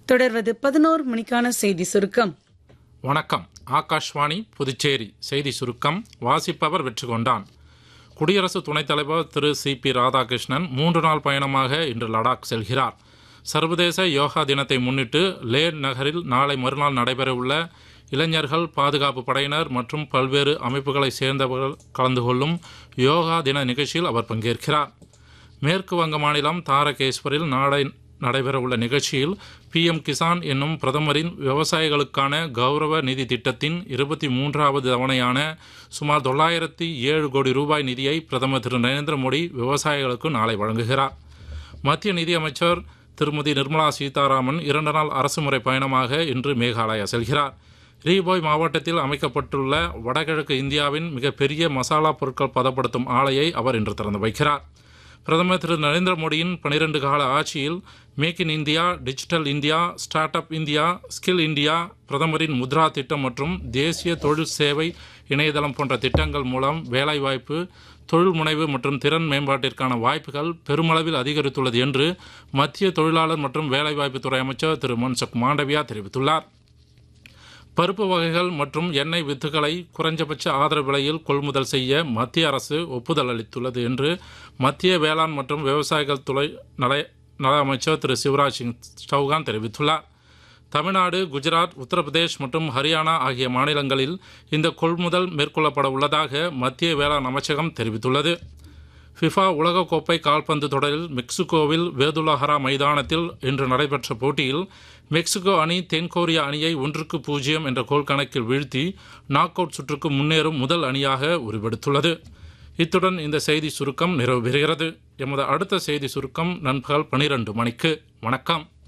தொடர்வது பதினோரு மணிக்கான செய்தி சுருக்கம் வணக்கம் ஆகாஷ்வாணி புதுச்சேரி செய்தி சுருக்கம் வாசிப்பவர் வெற்றி கொண்டான் குடியரசு துணைத் தலைவர் திரு சி பி ராதாகிருஷ்ணன் மூன்று நாள் பயணமாக இன்று லடாக் செல்கிறார் சர்வதேச யோகா தினத்தை முன்னிட்டு லே நகரில் நாளை மறுநாள் நடைபெறவுள்ள இளைஞர்கள் பாதுகாப்பு படையினர் மற்றும் பல்வேறு அமைப்புகளைச் சேர்ந்தவர்கள் கலந்து கொள்ளும் யோகா தின நிகழ்ச்சியில் அவர் பங்கேற்கிறார் மேற்கு வங்க மாநிலம் தாரகேஸ்வரில் நாளை நடைபெறவுள்ள நிகழ்ச்சியில் பிஎம் கிசான் என்னும் பிரதமரின் விவசாயிகளுக்கான கௌரவ நிதி திட்டத்தின் இருபத்தி மூன்றாவது தவணையான சுமார் தொள்ளாயிரத்தி ஏழு கோடி ரூபாய் நிதியை பிரதமர் திரு நரேந்திர மோடி விவசாயிகளுக்கு நாளை வழங்குகிறார் மத்திய நிதியமைச்சர் திருமதி நிர்மலா சீதாராமன் இரண்டு நாள் அரசுமுறை பயணமாக இன்று மேகாலயா செல்கிறார் ரீபாய் மாவட்டத்தில் அமைக்கப்பட்டுள்ள வடகிழக்கு இந்தியாவின் மிகப்பெரிய மசாலா பொருட்கள் பதப்படுத்தும் ஆலையை அவர் இன்று திறந்து வைக்கிறார் பிரதமர் திரு நரேந்திர மோடியின் பனிரெண்டு கால ஆட்சியில் make in India digital India start up India skill India பிரதமரின் முத்ரா திட்டம் மற்றும் தேசிய தொழில் சேவை இணையதளம் போன்ற திட்டங்கள் மூலம் வேலைவாய்ப்பு தொழில் முனைவு மற்றும் திறன் மேம்பாட்டிற்கான வாய்ப்புகள் பெருமளவில் அதிகரித்துள்ளது என்று மத்திய தொழிலாளர் மற்றும் வேலைவாய்ப்புத்துறை அமைச்சர் திரு மன்சுக் மாண்டவியா தெரிவித்துள்ளார் பருப்பு வகைகள் மற்றும் எண்ணெய் வித்துகளை குறைஞ்சபட்ச ஆதரவு விலையில் கொள்முதல் செய்ய மத்திய அரசு ஒப்புதல் அளித்துள்ளது என்று மத்திய வேளாண் மற்றும் விவசாயிகள் துறை நல நல அமைச்சர் திரு சிவராஜ் சிங் சௌகான் தெரிவித்துள்ளார் தமிழ்நாடு குஜராத் உத்தரப்பிரதேஷ் மற்றும் ஹரியானா ஆகிய மாநிலங்களில் இந்த கொள்முதல் மேற்கொள்ளப்பட உள்ளதாக மத்திய வேளாண் அமைச்சகம் தெரிவித்துள்ளது ஃபிஃபா உலகக்கோப்பை கால்பந்து தொடரில் மெக்சிகோவில் வேதுலஹரா மைதானத்தில் இன்று நடைபெற்ற போட்டியில் மெக்சிகோ அணி தென்கொரியா அணியை ஒன்றுக்கு பூஜ்ஜியம் என்ற கோல் கணக்கில் வீழ்த்தி நாக் அவுட் சுற்றுக்கு முன்னேறும் முதல் அணியாக உருவெடுத்துள்ளது இத்துடன் இந்த செய்தி சுருக்கம் நிறைவு பெறுகிறது எமது அடுத்த செய்தி சுருக்கம் நண்பகல் பனிரெண்டு மணிக்கு வணக்கம்